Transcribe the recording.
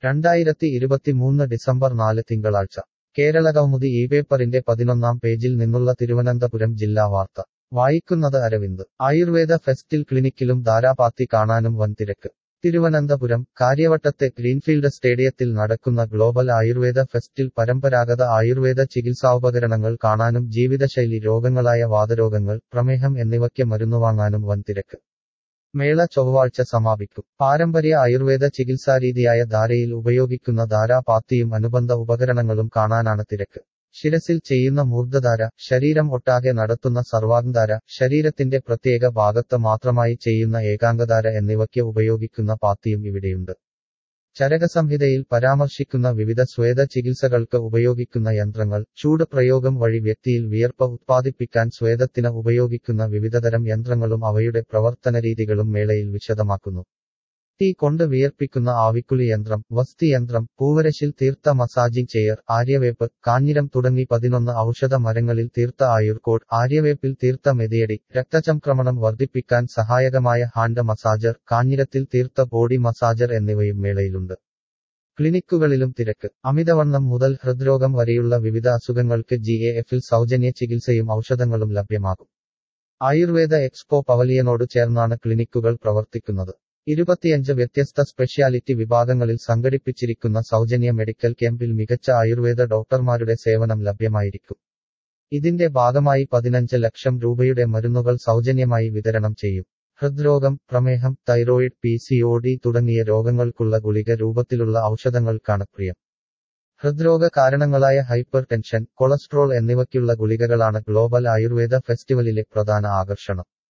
രണ്ടായിരത്തി ഇരുപത്തിമൂന്ന് ഡിസംബർ നാല് തിങ്കളാഴ്ച കേരള കൗമുദി ഈ പേപ്പറിന്റെ പതിനൊന്നാം പേജിൽ നിന്നുള്ള തിരുവനന്തപുരം ജില്ലാ വാർത്ത വായിക്കുന്നത് അരവിന്ദ് ആയുർവേദ ഫെസ്റ്റിൽ ക്ലിനിക്കിലും ധാരാപാത്തി കാണാനും വൻ തിരക്ക് തിരുവനന്തപുരം കാര്യവട്ടത്തെ ഗ്രീൻഫീൽഡ് സ്റ്റേഡിയത്തിൽ നടക്കുന്ന ഗ്ലോബൽ ആയുർവേദ ഫെസ്റ്റിൽ പരമ്പരാഗത ആയുർവേദ ചികിത്സാോപകരണങ്ങൾ കാണാനും ജീവിതശൈലി രോഗങ്ങളായ വാതരോഗങ്ങൾ പ്രമേഹം എന്നിവയ്ക്ക് മരുന്നുവാങ്ങാനും വൻ തിരക്ക് മേള ചൊവ്വാഴ്ച സമാപിക്കും പാരമ്പര്യ ആയുർവേദ ചികിത്സാരീതിയായ ധാരയിൽ ഉപയോഗിക്കുന്ന ധാരാപാത്തിയും അനുബന്ധ ഉപകരണങ്ങളും കാണാനാണ് തിരക്ക് ശിരസിൽ ചെയ്യുന്ന മൂർദ്ധധാര ശരീരം ഒട്ടാകെ നടത്തുന്ന സർവാംഗധാര ശരീരത്തിന്റെ പ്രത്യേക ഭാഗത്ത് മാത്രമായി ചെയ്യുന്ന ഏകാംഗധാര എന്നിവയ്ക്ക് ഉപയോഗിക്കുന്ന പാത്തിയും ഇവിടെയുണ്ട് ചരകസംഹിതയിൽ പരാമർശിക്കുന്ന വിവിധ സ്വേദ ചികിത്സകൾക്ക് ഉപയോഗിക്കുന്ന യന്ത്രങ്ങൾ ചൂട് പ്രയോഗം വഴി വ്യക്തിയിൽ വിയർപ്പ് ഉത്പാദിപ്പിക്കാൻ സ്വേദത്തിന് ഉപയോഗിക്കുന്ന വിവിധതരം യന്ത്രങ്ങളും അവയുടെ പ്രവർത്തനരീതികളും മേളയിൽ വിശദമാക്കുന്നു തീ കൊണ്ട് വിയർപ്പിക്കുന്ന ആവിക്കുളി യന്ത്രം വസ്തി യന്ത്രം പൂവരശിൽ തീർത്ത മസാജിംഗ് ചെയർ ആര്യവേപ്പ് കാഞ്ഞിരം തുടങ്ങി പതിനൊന്ന് ഔഷധ മരങ്ങളിൽ തീർത്ത ആയുർകോഡ് ആര്യവേപ്പിൽ തീർത്ത മെതിയടി രക്തചംക്രമണം വർദ്ധിപ്പിക്കാൻ സഹായകമായ ഹാൻഡ് മസാജർ കാഞ്ഞിരത്തിൽ തീർത്ത ബോഡി മസാജർ എന്നിവയും മേളയിലുണ്ട് ക്ലിനിക്കുകളിലും തിരക്ക് അമിതവണ്ണം മുതൽ ഹൃദ്രോഗം വരെയുള്ള വിവിധ അസുഖങ്ങൾക്ക് ജി എ എഫിൽ സൗജന്യ ചികിത്സയും ഔഷധങ്ങളും ലഭ്യമാകും ആയുർവേദ എക്സ്പോ പവലിയനോട് ചേർന്നാണ് ക്ലിനിക്കുകൾ പ്രവർത്തിക്കുന്നത് ഇരുപത്തിയഞ്ച് വ്യത്യസ്ത സ്പെഷ്യാലിറ്റി വിഭാഗങ്ങളിൽ സംഘടിപ്പിച്ചിരിക്കുന്ന സൗജന്യ മെഡിക്കൽ ക്യാമ്പിൽ മികച്ച ആയുർവേദ ഡോക്ടർമാരുടെ സേവനം ലഭ്യമായിരിക്കും ഇതിന്റെ ഭാഗമായി പതിനഞ്ച് ലക്ഷം രൂപയുടെ മരുന്നുകൾ സൗജന്യമായി വിതരണം ചെയ്യും ഹൃദ്രോഗം പ്രമേഹം thyroid P C O D തുടങ്ങിയ രോഗങ്ങൾക്കുള്ള ഗുളിക രൂപത്തിലുള്ള ഔഷധങ്ങൾക്കാണ് പ്രിയം ഹൃദ്രോഗ കാരണങ്ങളായ ഹൈപ്പർ ടെൻഷൻ കൊളസ്ട്രോൾ എന്നിവയ്ക്കുള്ള ഗുളികകളാണ് ഗ്ലോബൽ ആയുർവേദ ഫെസ്റ്റിവലിലെ പ്രധാന ആകർഷണം